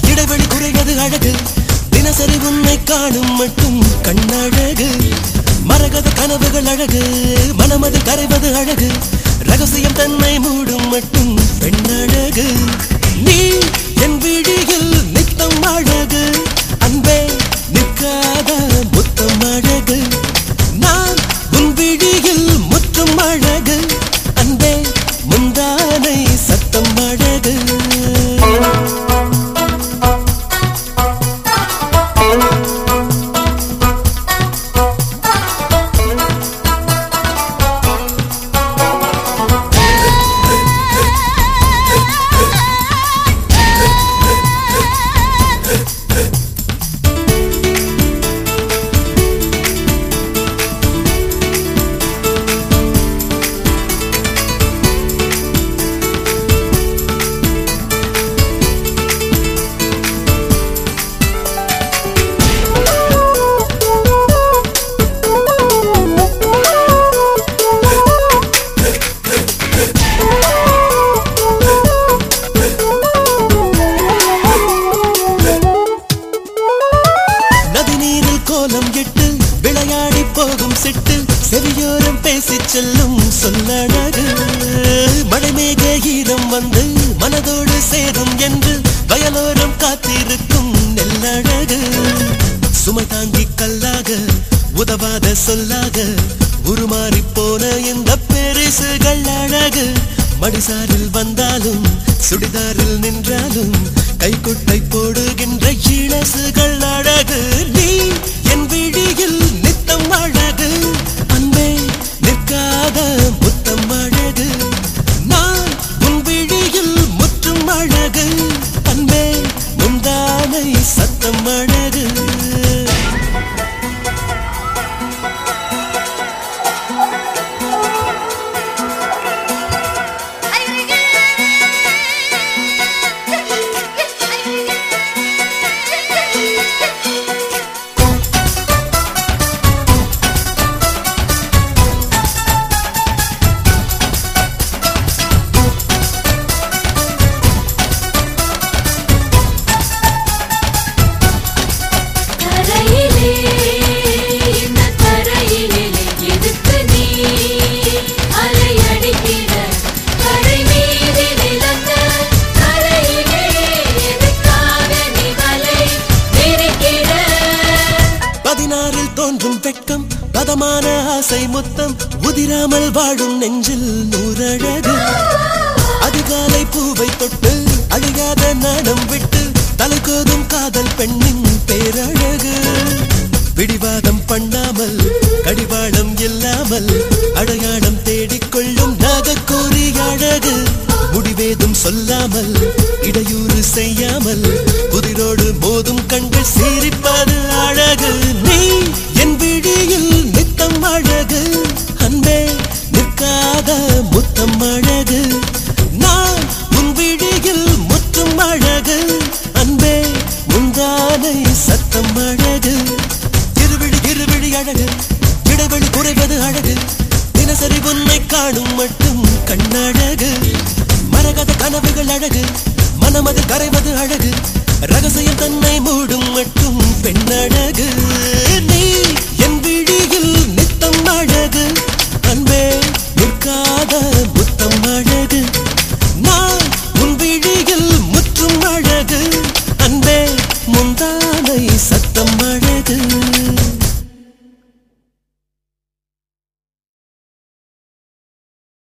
இடைவெளி குறைவது அழகு தினசரி உன்னை காணும் மட்டும் கண்ணழகு மரகத கனவுகள் அழகு மனமது கரைவது அழகு ரகசியம் தன்னை மூடும் மட்டும் பெண்ணழகு நீ என் விழியில் நித்தம் அழகு அன்பே நிற்காத முத்தம் அழகு நான் உன் விழியில் முற்றும் அழகு அன்பே முந்தானை சத்தம் அழகு நதி நீரில் கோலம் இட்டு விளையாடி போகும் சிட்டு செவியோரம் பேசிச் செல்லும் சொல்லழகு மழைமேக ஈரம் வந்து மனதோடு சேரும் என்று வயலோரம் காத்திருக்கும் நெல்லழகு சுமை தாங்கி கல்லாக உதவாத சொல்லாக உருமாறி போன இந்த பெரிசுகள் அழகு மடிசாரில் வந்தாலும் சுடிதாரில் நின்றாலும் கைக்குட்டை போடுகின்ற இளசுகள் அழகு நீ என் விழியில் நித்தம் அழகு அன்பே நிற்காத முத்தம் அழகு நான் உன் விழியில் முற்றும் அழகு அன்பே முந்தானை சத்தம் அழகு கரையிலே இந்த கரையிலே எதுக்கு நீ அலையடிக்கிற கரை மீது நிலந்த கரையிலே எதுக்காக நீ வலை விரிக்கிற பதினாறில் தோன்றும் வெட்கம் பதமான ஆசை முத்தம் உதிராமல் வாழும் நெஞ்சில் நூறழகு அதிகாலை பூவை தொட்டு அழியாத நாணம் விட்டு தலைகோதும் காதல் பெண்ணின் பேரழகு பிடிவாதம் பண்ணாமல் கடிவாளம் இல்லாமல் அடையாளம் தேடிக்கொள்ளும் நாகக்கோரி அழகு முடிவேதும் சொல்லாமல் இடையூறு செய்யாமல் புதிரோடு மோதும் கண்கள் சீரிப்பது அழகு நீ என் விழியில் நித்தம் அழகு அன்பே நிற்காத முத்தம் அழகு நான் உன் விழியில் முற்றும் அழகு அன்பே முந்தானை சத்தம் அழகு இருவிழி இருவிழி அழகு இடைவெளி குறைவது அழகு தினசரி உன்னை காணும் மட்டும் கண்ணழகு மரகத கனவுகள் அழகு மனமது கரைவது